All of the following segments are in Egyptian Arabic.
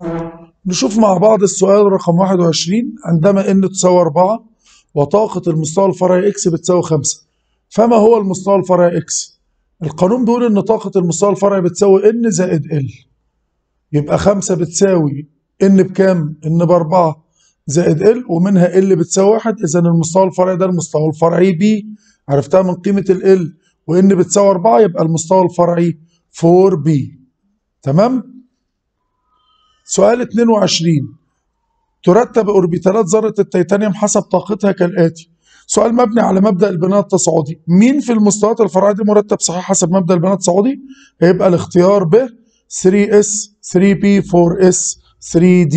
نشوف مع بعض السؤال رقم 21 عندما n تساوي 4 وطاقة المستوى الفرعي x بتساوي 5 فما هو المستوى الفرعي x؟ القانون بيقول ان طاقة المستوى الفرعي بتساوي n زائد l يبقى 5 بتساوي n بكام؟ n بأربعة زائد l ومنها l بتساوي 1 إذا المستوى الفرعي ده المستوى الفرعي b عرفتها من قيمة ال l وان بتساوي 4 يبقى المستوى الفرعي 4b تمام؟ سؤال 22 ترتب اوربيتالات ذرة التيتانيوم حسب طاقتها كالآتي سؤال مبني على مبدأ البناء التصاعدي مين في المستويات الفرعية دي مرتب صحيح حسب مبدأ البناء التصاعدي هيبقى الاختيار ب 3S 3P 4S 3D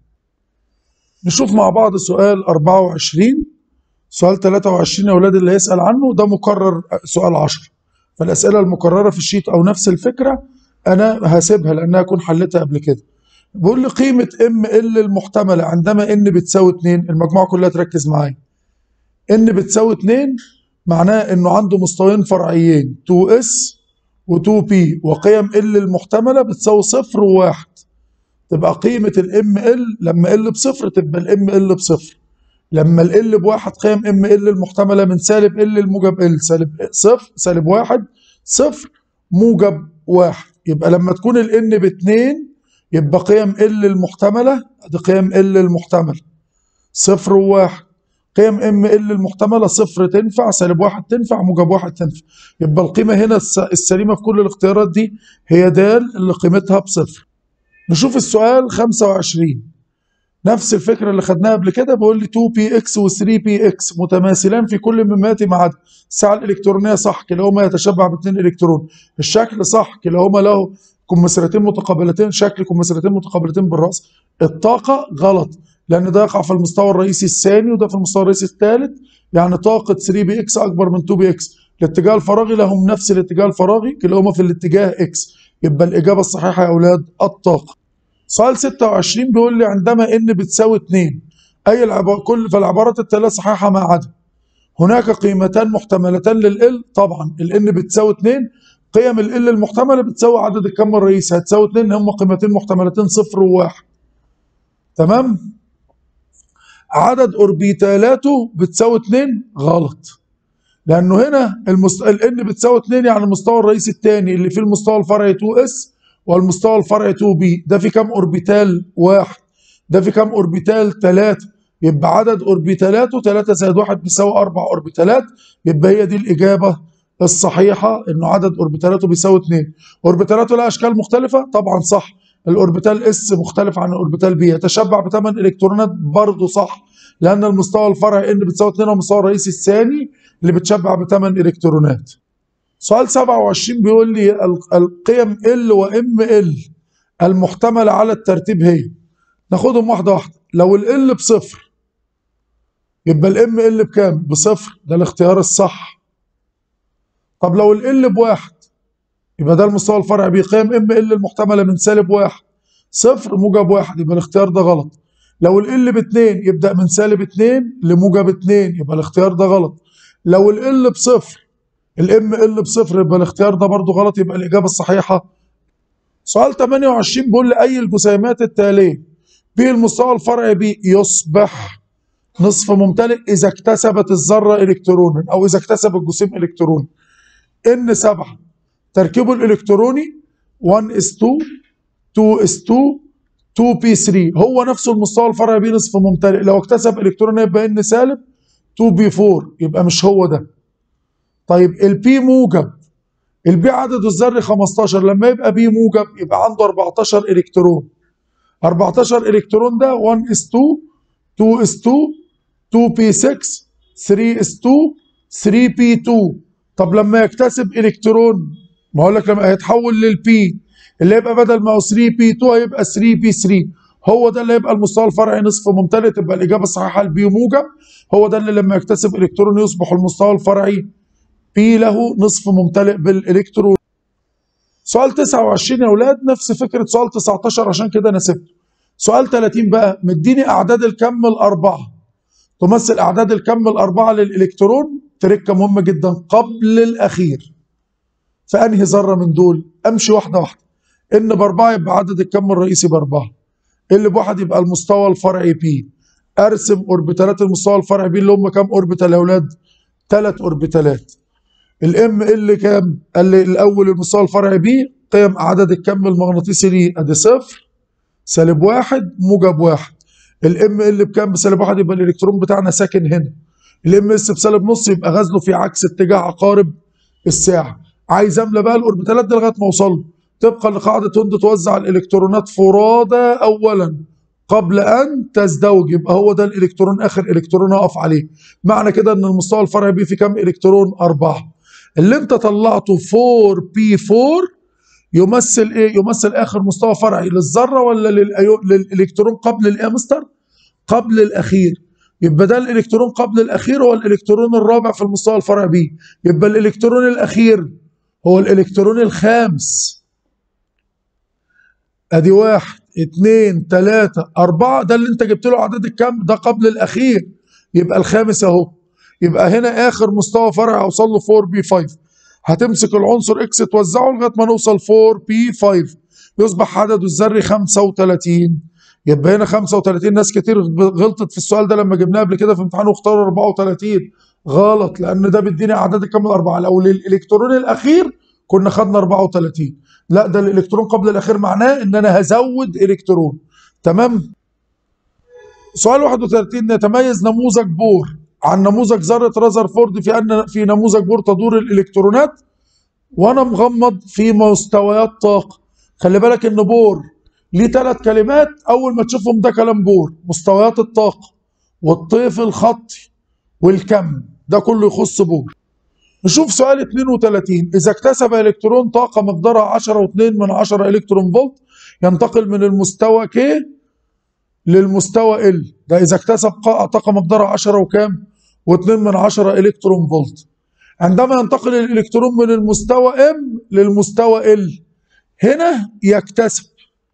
نشوف مع بعض سؤال 24 سؤال 23 يا اولاد اللي هيسأل عنه ده مكرر سؤال 10 فالأسئلة المكررة في الشيت أو نفس الفكرة أنا هسيبها لأنها أكون حلتها قبل كده بيقول لي قيمة ام ال المحتملة عندما ان بتساوي 2 المجموعة كلها تركز معايا ان بتساوي 2 معناه انه عنده مستويين فرعيين 2s و2p وقيم ال المحتملة بتساوي صفر وواحد تبقى قيمة الام ال لما ال بصفر تبقى الام ال بصفر لما ال بواحد قيم ام ال المحتملة من سالب ال الموجب ال سالب صفر سالب واحد صفر موجب واحد يبقى لما تكون الان باتنين يبقى قيم ال المحتملة دي قيم ال المحتملة صفر وواحد قيم ام ال المحتملة صفر تنفع سالب واحد تنفع موجب واحد تنفع يبقى القيمة هنا السليمة في كل الاختيارات دي هي د اللي قيمتها بصفر نشوف السؤال 25 نفس الفكرة اللي خدناها قبل كده بيقول لي 2px و 3px متماثلان في كل مما ياتي ما عدا الساعة الإلكترونية صح كلاهما يتشبع باثنين إلكترون الشكل صح كلاهما له كمثرتين متقابلتين شكل كمثرتين متقابلتين بالرأس الطاقة غلط لأن ده يقع في المستوى الرئيسي الثاني وده في المستوى الرئيسي الثالث يعني طاقة 3 بي اكس أكبر من 2 بي اكس الاتجاه الفراغي لهم نفس الاتجاه الفراغي كلاهما في الاتجاه اكس يبقى الإجابة الصحيحة يا أولاد الطاقة سؤال 26 بيقول لي عندما ان بتساوي 2 أي العبارة كل فالعبارات التالية صحيحة ما عدا هناك قيمتان محتملتان للال طبعا الان بتساوي 2 قيم ال المحتملة بتساوي عدد الكم الرئيسي هتساوي 2 هم قيمتين محتملتين صفر وواحد تمام عدد اوربيتالاته بتساوي 2 غلط لانه هنا المست... ال بتساوي 2 يعني المستوى الرئيسي الثاني اللي فيه المستوى الفرعي 2s والمستوى الفرعي 2b ده في كام اوربيتال واحد ده في كام اوربيتال 3 يبقى عدد اوربيتالاته 3 زائد 1 بيساوي 4 اوربيتالات يبقى هي دي الاجابه الصحيحة انه عدد اوربيتالاته بيساوي 2 اوربيتالاته لها اشكال مختلفة طبعا صح الاوربيتال اس مختلف عن الاوربيتال بي يتشبع بثمان الكترونات برضه صح لان المستوى الفرعي ان بتساوي 2 هو المستوى الرئيسي الثاني اللي بتشبع بثمان الكترونات سؤال 27 بيقول لي القيم ال وام ال المحتملة على الترتيب هي ناخدهم واحدة واحدة لو ال بصفر يبقى الام ال بكام بصفر ده الاختيار الصح طب لو ال بواحد يبقى ده المستوى الفرعي بقيم ام ال المحتمله من سالب واحد صفر موجب واحد يبقى الاختيار ده غلط لو ال باتنين يبدا من سالب اتنين لموجب اتنين يبقى الاختيار ده غلط لو ال بصفر الام ال بصفر يبقى الاختيار ده برضه غلط يبقى الاجابه الصحيحه سؤال 28 بيقول لي اي الجسيمات التاليه به المستوى الفرعي بي يصبح نصف ممتلئ اذا اكتسبت الذره الكترونا او اذا اكتسب الجسيم الكترون ان 7 تركيبه الالكتروني 1 اس 2 2 اس 2 2 بي 3 هو نفسه المستوى الفرعي بيه نصف ممتلئ لو اكتسب الكترون يبقى ان سالب 2 بي 4 يبقى مش هو ده طيب البي موجب البي عدده الذري 15 لما يبقى بي موجب يبقى عنده 14 الكترون 14 الكترون ده 1 اس 2 2 اس 2 2 بي 6 3 اس 2 3 بي 2 طب لما يكتسب الكترون ما اقول لك لما هيتحول للبي اللي يبقى بدل ما هو 3 بي 2 هيبقى 3 بي 3 هو ده اللي يبقى المستوى الفرعي نصف ممتلئ تبقى الاجابه الصحيحه البي موجب هو ده اللي لما يكتسب الكترون يصبح المستوى الفرعي بي له نصف ممتلئ بالالكترون سؤال 29 يا اولاد نفس فكره سؤال 19 عشان كده انا سبته سؤال 30 بقى مديني اعداد الكم الاربعه تمثل اعداد الكم الاربعه للالكترون تركه مهمه جدا قبل الاخير فانهي ذره من دول امشي واحده واحده ان باربعه يبقى عدد الكم الرئيسي باربعه اللي بواحد يبقى المستوى الفرعي بي ارسم اوربيتالات المستوى الفرعي بي اللي هم كام اوربيتال يا اولاد ثلاث اوربيتالات الام ال كام قال لي الاول المستوى الفرعي بي قيم عدد الكم المغناطيسي ليه ادي صفر سالب واحد موجب واحد الام ال بكام بسالب واحد يبقى الالكترون بتاعنا ساكن هنا الام اس بسالب نص يبقى غزله في عكس اتجاه عقارب الساعه عايز املى بقى الاوربيتالات دي لغايه ما اوصل له طبقا لقاعده هوند توزع الالكترونات فرادى اولا قبل ان تزدوج يبقى هو ده الالكترون اخر الكترون اقف عليه معنى كده ان المستوى الفرعي بيه في كام الكترون اربعه اللي انت طلعته 4 بي 4 يمثل ايه يمثل اخر مستوى فرعي للذره ولا للأيو... للالكترون قبل الايه يا مستر قبل الاخير يبقى ده الالكترون قبل الاخير هو الالكترون الرابع في المستوى الفرعي بيه يبقى الالكترون الاخير هو الالكترون الخامس ادي واحد اتنين تلاتة اربعة ده اللي انت جبت له عدد الكم ده قبل الاخير يبقى الخامس اهو يبقى هنا اخر مستوى فرعي هوصل له 4 بي 5 هتمسك العنصر اكس توزعه لغايه ما نوصل 4 بي 5 يصبح عدده الذري 35 يبقى هنا 35 ناس كتير غلطت في السؤال ده لما جبناه قبل كده في امتحان واختاروا 34 غلط لان ده بيديني اعداد الكم الاربعه لو الالكترون الاخير كنا خدنا 34 لا ده الالكترون قبل الاخير معناه ان انا هزود الكترون تمام سؤال 31 يتميز نموذج بور عن نموذج ذره رازرفورد في ان في نموذج بور تدور الالكترونات وانا مغمض في مستويات طاقه خلي بالك ان بور ليه ثلاث كلمات اول ما تشوفهم ده كلام بور مستويات الطاقه والطيف الخطي والكم ده كله يخص بور نشوف سؤال 32 اذا اكتسب الكترون طاقه مقدارها 10.2 من 10 الكترون فولت ينتقل من المستوى K للمستوى L ده اذا اكتسب طاقه مقدارها 10 وكام و2 من 10 الكترون فولت عندما ينتقل الالكترون من المستوى M للمستوى L هنا يكتسب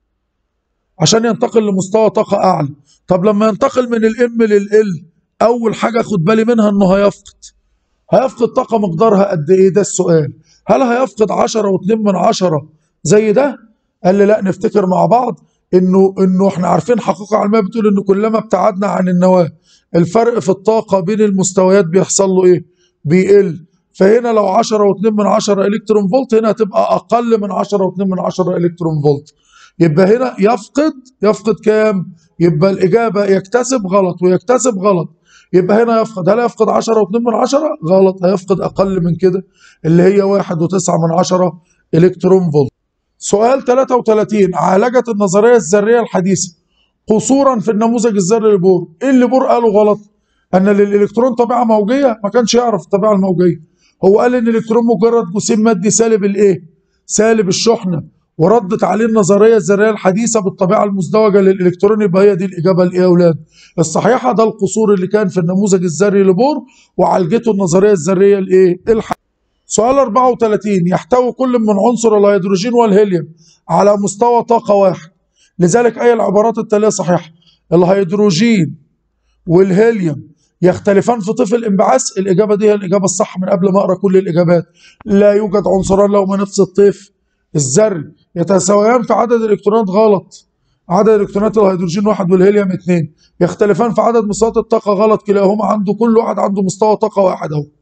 عشان ينتقل لمستوى طاقه اعلى طب لما ينتقل من الام للال اول حاجه خد بالي منها انه هيفقد هيفقد طاقه مقدارها قد ايه ده السؤال هل هيفقد 10 و2 من 10 زي ده قال لي لا نفتكر مع بعض انه انه احنا عارفين حقيقه علميه بتقول ان كلما ابتعدنا عن النواه الفرق في الطاقه بين المستويات بيحصل له ايه بيقل فهنا لو 10 و2 من 10 الكترون فولت هنا هتبقى اقل من 10 و2 من 10 الكترون فولت يبقى هنا يفقد يفقد كام يبقى الاجابه يكتسب غلط ويكتسب غلط يبقى هنا يفقد هل يفقد 10 و2 من 10 غلط هيفقد اقل من كده اللي هي 1 و9 من 10 الكترون فولت سؤال 33 عالجت النظريه الذريه الحديثه قصورا في النموذج الذري لبور ايه اللي بور قاله غلط ان للالكترون طبيعه موجيه ما كانش يعرف الطبيعه الموجيه هو قال ان الالكترون مجرد جسيم مادي سالب الايه سالب الشحنه وردت عليه النظريه الذريه الحديثه بالطبيعه المزدوجه للالكترون يبقى هي دي الاجابه الايه يا اولاد الصحيحه ده القصور اللي كان في النموذج الذري لبور وعالجته النظريه الذريه الايه الحديثة. سؤال 34 يحتوي كل من عنصر الهيدروجين والهيليوم على مستوى طاقه واحد لذلك اي العبارات التاليه صحيحه الهيدروجين والهيليوم يختلفان في طيف الانبعاث الاجابه دي هي الاجابه الصح من قبل ما اقرا كل الاجابات لا يوجد عنصران لهما نفس الطيف الذري يتساويان في عدد الالكترونات غلط عدد الكترونات الهيدروجين واحد والهيليوم اثنين يختلفان في عدد مستويات الطاقه غلط كلاهما عنده كل واحد عنده مستوى طاقه واحد اهو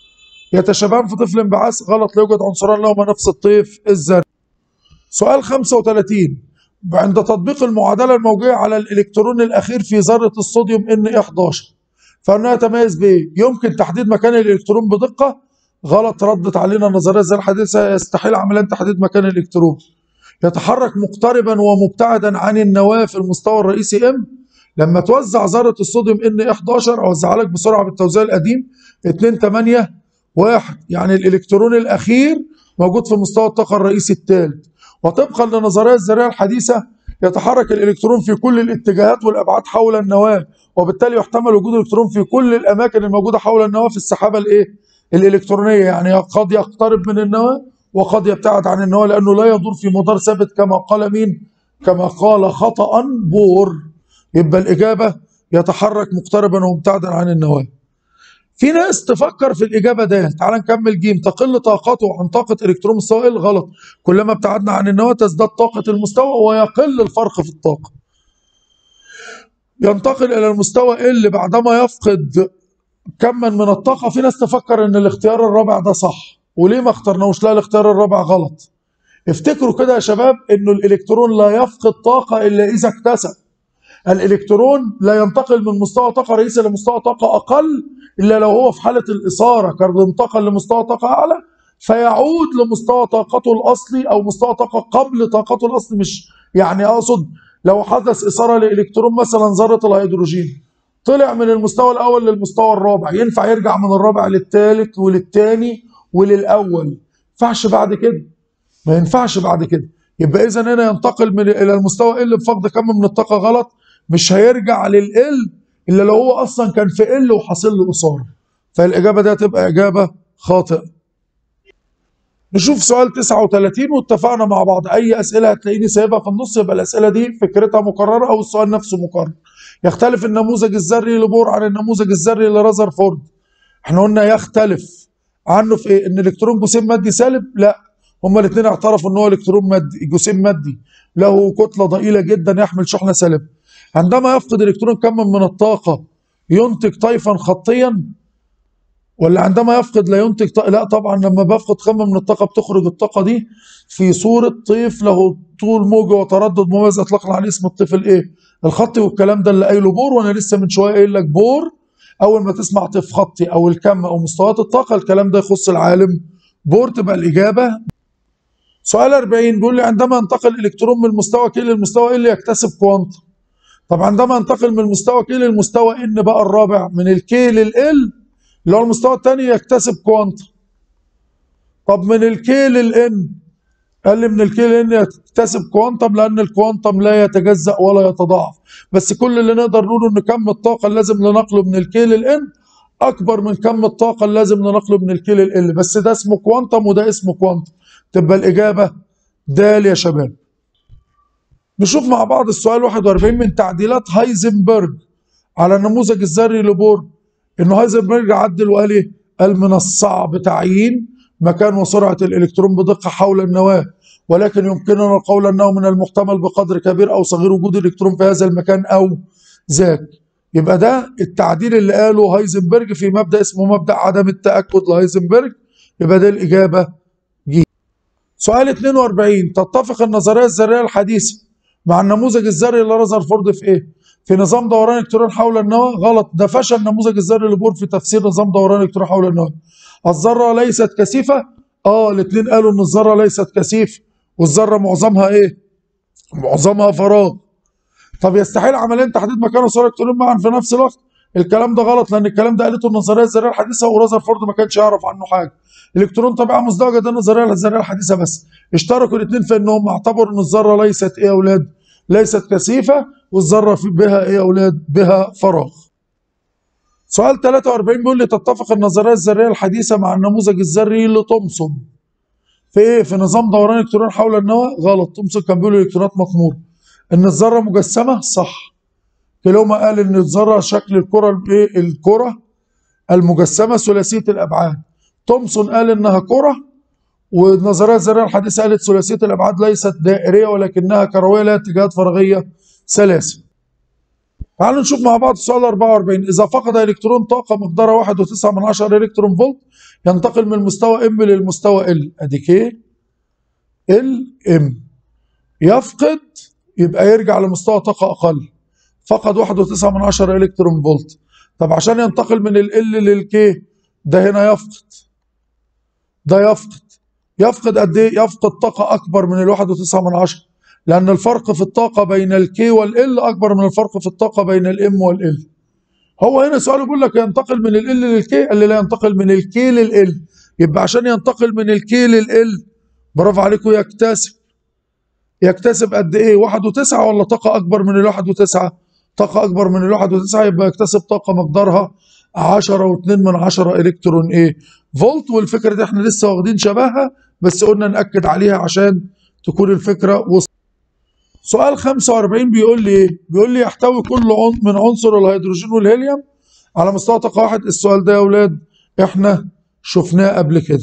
يتشابهان في طيف الانبعاث غلط لا يوجد عنصران لهما نفس الطيف الذري سؤال 35 عند تطبيق المعادله الموجيه على الالكترون الاخير في ذره الصوديوم ان 11 فانها تميز بايه؟ يمكن تحديد مكان الالكترون بدقه غلط ردت علينا النظريه زي الحديثه يستحيل عمليا تحديد مكان الالكترون يتحرك مقتربا ومبتعدا عن النواه في المستوى الرئيسي ام لما توزع ذره الصوديوم ان 11 اوزعها لك بسرعه بالتوزيع القديم 2 8 1 يعني الالكترون الاخير موجود في مستوى الطاقه الرئيسي الثالث وطبقا للنظريه الذريه الحديثه يتحرك الالكترون في كل الاتجاهات والابعاد حول النواه وبالتالي يحتمل وجود الكترون في كل الاماكن الموجوده حول النواه في السحابه الايه الالكترونيه يعني قد يقترب من النواه وقد يبتعد عن النواه لانه لا يدور في مدار ثابت كما قال مين كما قال خطا بور يبقى الاجابه يتحرك مقتربا ومبتعدا عن النواه في ناس تفكر في الإجابة ده تعال نكمل جيم تقل طاقته عن طاقة إلكترون مستوى غلط كلما ابتعدنا عن النواة تزداد طاقة المستوى ويقل الفرق في الطاقة ينتقل الى المستوى ال بعدما يفقد كما من الطاقه في ناس تفكر ان الاختيار الرابع ده صح وليه ما اخترناهوش لا الاختيار الرابع غلط افتكروا كده يا شباب انه الالكترون لا يفقد طاقه الا اذا اكتسب الالكترون لا ينتقل من مستوى طاقه رئيسي لمستوى طاقه اقل الا لو هو في حاله الاثاره كان انتقل لمستوى طاقه اعلى فيعود لمستوى طاقته الاصلي او مستوى طاقه قبل طاقته الاصلي مش يعني اقصد لو حدث اثاره لالكترون مثلا ذره الهيدروجين طلع من المستوى الاول للمستوى الرابع ينفع يرجع من الرابع للثالث وللثاني وللاول ما ينفعش بعد كده ما ينفعش بعد كده يبقى اذا هنا ينتقل من الى المستوى ال بفقد كم من الطاقه غلط مش هيرجع للال الا لو هو اصلا كان في ال وحاصل له اثاره فالاجابه دي هتبقى اجابه خاطئه نشوف سؤال 39 واتفقنا مع بعض اي اسئله هتلاقيني سايبها في النص يبقى الاسئله دي فكرتها مكرره او السؤال نفسه مكرر يختلف النموذج الذري لبور عن النموذج الذري لرذرفورد احنا قلنا يختلف عنه في ايه ان الالكترون جسيم مادي سالب لا هما الاثنين اعترفوا ان هو الكترون مادي جسيم مادي له كتله ضئيله جدا يحمل شحنه سالبه عندما يفقد الكترون كما من الطاقه ينتج طيفا خطيا ولا عندما يفقد لا ينتج طاقة لا طبعا لما بفقد كم من الطاقة بتخرج الطاقة دي في صورة طيف له طول موجة وتردد مميز اطلقنا عليه اسم الطيف الايه الخطي والكلام ده اللي قايله بور وانا لسه من شوية قايل لك بور اول ما تسمع طيف خطي او الكم او مستويات الطاقة الكلام ده يخص العالم بور تبقى الاجابة سؤال 40 بيقول لي عندما ينتقل الكترون من المستوى كي للمستوى ال يكتسب كوانتم طب عندما ينتقل من المستوى كي للمستوى ان بقى الرابع من الكي للال اللي هو المستوى الثاني يكتسب كوانتم طب من الكي للان قال لي من الكي للان يكتسب كوانتم لان الكوانتم لا يتجزأ ولا يتضاعف بس كل اللي نقدر نقوله ان كم الطاقه اللازم لنقله من الكي للان اكبر من كم الطاقه اللازم لنقله من الكي للال بس ده اسمه كوانتم وده اسمه كوانتم تبقى الاجابه د يا شباب نشوف مع بعض السؤال 41 من تعديلات هايزنبرج على النموذج الذري لبور ان هايزنبرج عدل وقال ايه؟ قال من الصعب تعيين مكان وسرعه الالكترون بدقه حول النواه ولكن يمكننا القول انه من المحتمل بقدر كبير او صغير وجود الالكترون في هذا المكان او ذاك يبقى ده التعديل اللي قاله هايزنبرج في مبدا اسمه مبدا عدم التاكد لهايزنبرج يبقى ده الاجابه جي سؤال 42 تتفق النظريه الذريه الحديثه مع النموذج الذري لرذرفورد في ايه؟ في نظام دوران الالكترون حول النواه غلط ده فشل النموذج الذري لبور في تفسير نظام دوران الالكترون حول النواه الذره ليست كثيفه اه الاثنين قالوا ان الذره ليست كثيفه والذره معظمها ايه معظمها فراغ طب يستحيل عمليا تحديد مكان وسرعه الالكترون معا في نفس الوقت الكلام ده غلط لان الكلام ده قالته النظريه الذريه الحديثه ورذرفورد ما كانش يعرف عنه حاجه الالكترون طبيعه مزدوجه ده النظريه الذريه الحديثه بس اشتركوا الاثنين في انهم اعتبروا ان الذره ليست ايه يا اولاد ليست كثيفه والذره بها ايه يا اولاد بها فراغ سؤال 43 بيقول لي تتفق النظريه الذريه الحديثه مع النموذج الذري لتومسون في ايه في نظام دوران الالكترون حول النواه غلط تومسون كان بيقول الالكترونات مطموره ان الذره مجسمه صح كلاهما قال ان الذره شكل الكره الايه الكره المجسمه ثلاثيه الابعاد تومسون قال انها كره والنظريه الذريه الحديثه قالت ثلاثيه الابعاد ليست دائريه ولكنها كرويه لها اتجاهات فراغيه ثلاثه تعالوا نشوف مع بعض السؤال 44 اذا فقد الكترون طاقه مقدارها 1.9 من 10 الكترون فولت ينتقل من المستوى ام للمستوى ال ادي كي ال ام يفقد يبقى يرجع لمستوى طاقه اقل فقد 1.9 من 10 الكترون فولت طب عشان ينتقل من ال للكي ده هنا يفقد ده يفقد يفقد قد ايه يفقد طاقه اكبر من الواحد وتسعة من عشرة لان الفرق في الطاقه بين الكي والال اكبر من الفرق في الطاقه بين الام والال هو هنا سؤال بيقول لك ينتقل من ال للكي قال لي لا ينتقل من الكي للال يبقى عشان ينتقل من الكي للال برافو عليكم يكتسب يكتسب قد ايه واحد وتسعة ولا طاقة اكبر من الواحد وتسعة طاقة اكبر من الواحد وتسعة يبقى يكتسب طاقة مقدارها عشرة واتنين من عشرة الكترون ايه فولت والفكرة دي احنا لسه واخدين شبهها بس قلنا نأكد عليها عشان تكون الفكرة وصل سؤال 45 بيقول لي ايه بيقول لي يحتوي كل من عنصر الهيدروجين والهيليوم على مستوى طاقة واحد السؤال ده يا اولاد احنا شفناه قبل كده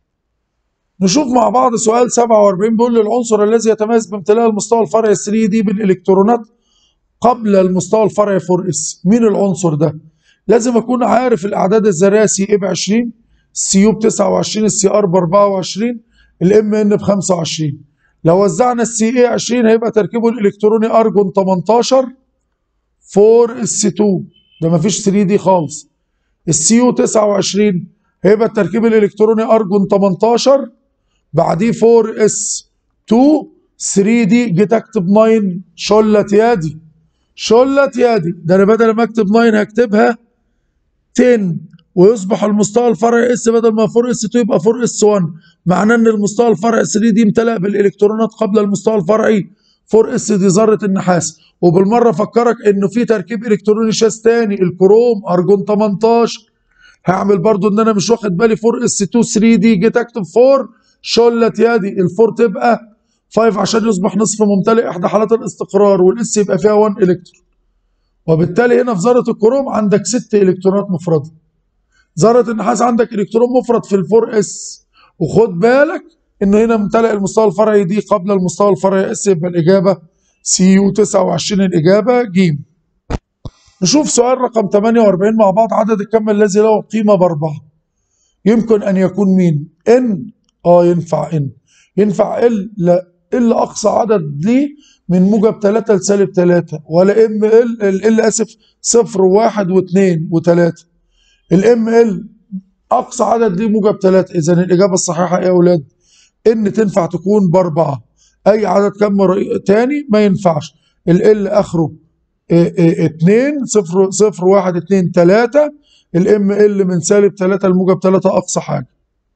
نشوف مع بعض سؤال 47 بيقول لي العنصر الذي يتميز بامتلاء المستوى الفرعي 3 دي بالالكترونات قبل المستوى الفرعي 4 اس مين العنصر ده لازم اكون عارف الاعداد الذريه سي اي ب 20 السي يو ب 29 السي ار ب 24 الام ان ب 25 لو وزعنا السي اي 20 هيبقى تركيبه الالكتروني ارجون 18 4 اس 2 ده مفيش 3 دي خالص السي يو 29 هيبقى التركيب الالكتروني ارجون 18 بعديه 4 اس 2 3 دي جيت اكتب 9 شلت يادي شلت يادي ده انا بدل ما اكتب 9 هكتبها 10 ويصبح المستوى الفرعي اس بدل ما 4 اس 2 يبقى 4 اس 1 معناه ان المستوى الفرعي 3 دي امتلأ بالالكترونات قبل المستوى الفرعي 4 اس دي ذره النحاس وبالمره افكرك انه في تركيب الكتروني شاذ تاني الكروم ارجون 18 هعمل برضو ان انا مش واخد بالي 4 اس 2 3 دي جيت اكتب 4 شلت يدي ال4 تبقى 5 عشان يصبح نصف ممتلئ احدى حالات الاستقرار والاس يبقى فيها 1 الكترون وبالتالي هنا في ذره الكروم عندك 6 الكترونات مفرده ذره النحاس عندك الكترون مفرد في ال4 اس وخد بالك انه هنا ممتلئ المستوى الفرعي دي قبل المستوى الفرعي اس يبقى الاجابه سي يو 29 الاجابه ج نشوف سؤال رقم 48 مع بعض عدد الكم الذي له قيمه باربعه يمكن ان يكون مين ان اه ينفع ان ينفع ال لا ال اقصى عدد ليه من موجب 3 لسالب 3 ولا ام ال ال اسف 0 و1 و2 و3 الام ال اقصى عدد ليه موجب 3 اذا الاجابه الصحيحه ايه يا اولاد ان تنفع تكون باربعه اي عدد كم تاني ما ينفعش ال اخره 2 0 0 1 2 3 الام ال من سالب 3 لموجب 3 اقصى حاجه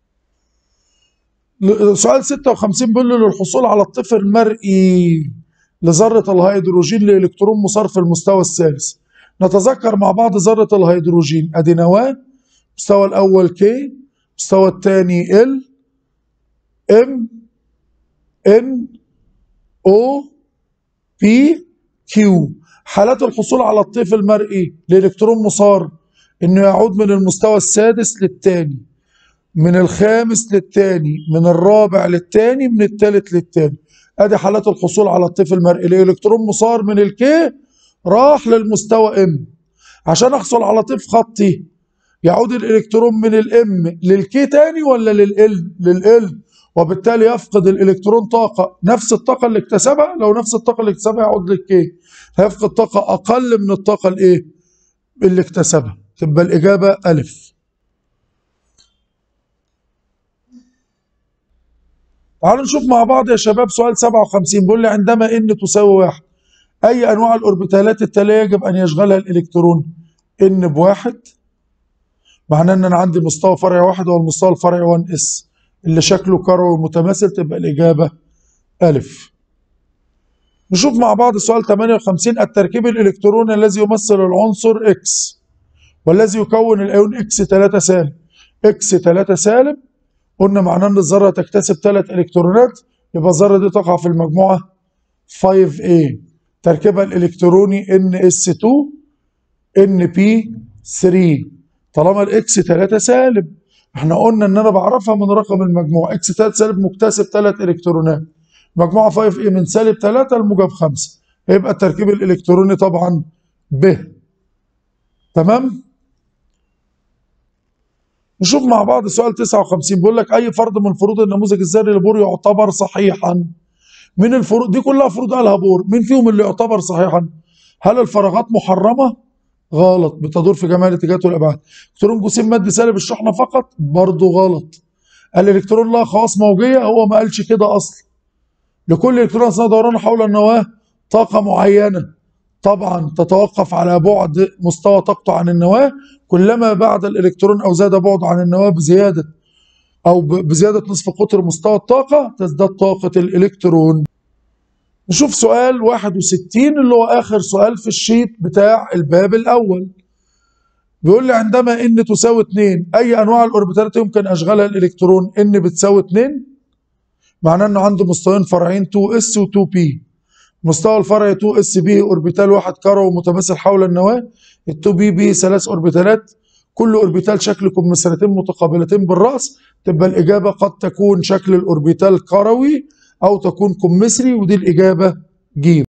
سؤال 56 بيقول له للحصول على الطفل المرئي لذرة الهيدروجين لإلكترون مسار في المستوى الثالث نتذكر مع بعض ذرة الهيدروجين أدي نواة المستوى الأول K المستوى الثاني L M N O P Q حالات الحصول على الطيف المرئي لإلكترون مسار إنه يعود من المستوى السادس للثاني من الخامس للثاني من الرابع للثاني من الثالث للثاني ادي حالات الحصول على الطيف المرئي الالكترون مسار من الكي راح للمستوى ام عشان احصل على طيف خطي يعود الالكترون من الام للكي تاني ولا للال للال وبالتالي يفقد الالكترون طاقه نفس الطاقه اللي اكتسبها لو نفس الطاقه اللي اكتسبها يعود للكي هيفقد طاقه اقل من الطاقه الايه اللي اكتسبها تبقى الاجابه الف تعالوا نشوف مع بعض يا شباب سؤال 57 بيقول لي عندما ان تساوي واحد اي انواع الاوربيتالات التاليه يجب ان يشغلها الالكترون ان بواحد معناه ان انا عندي مستوى فرعي واحد هو المستوى الفرعي 1 اس اللي شكله كروي متماثل تبقى الاجابه الف نشوف مع بعض سؤال 58 التركيب الالكتروني الذي يمثل العنصر اكس والذي يكون الايون اكس 3 سالب اكس 3 سالب قلنا معناه ان الذره تكتسب ثلاث الكترونات يبقى الذره دي تقع في المجموعه 5A تركيبها الالكتروني NS2 NP3 طالما الاكس 3 سالب احنا قلنا ان انا بعرفها من رقم المجموع اكس 3 سالب مكتسب ثلاث الكترونات مجموعه 5A من سالب 3 لموجب 5 يبقى التركيب الالكتروني طبعا ب تمام نشوف مع بعض سؤال 59 بيقول لك اي فرض من فروض النموذج الذري لبور يعتبر صحيحا من الفروض دي كلها فروض قالها بور مين فيهم اللي يعتبر صحيحا هل الفراغات محرمه غلط بتدور في جميع الاتجاهات والابعاد الكترون جسيم مادي سالب الشحنه فقط برضه غلط الالكترون لها خواص موجيه هو ما قالش كده اصلا لكل الكترون اثناء دورانه حول النواه طاقه معينه طبعا تتوقف على بعد مستوى طاقته عن النواه كلما بعد الالكترون او زاد بعده عن النواه بزياده او بزياده نصف قطر مستوى الطاقه تزداد طاقه الالكترون نشوف سؤال 61 اللي هو اخر سؤال في الشيت بتاع الباب الاول بيقول لي عندما ان تساوي 2 اي انواع الاوربيتالات يمكن اشغالها الالكترون ان بتساوي 2 معناه انه عنده مستويين فرعين 2 اس و 2 بي مستوى الفرعي 2 اس بي اوربيتال واحد كروي متماثل حول النواه ال 2 بي بي ثلاث اوربيتالات كل اوربيتال شكل كمثرتين متقابلتين بالراس تبقى الاجابه قد تكون شكل الاوربيتال كروي او تكون كمثري ودي الاجابه ج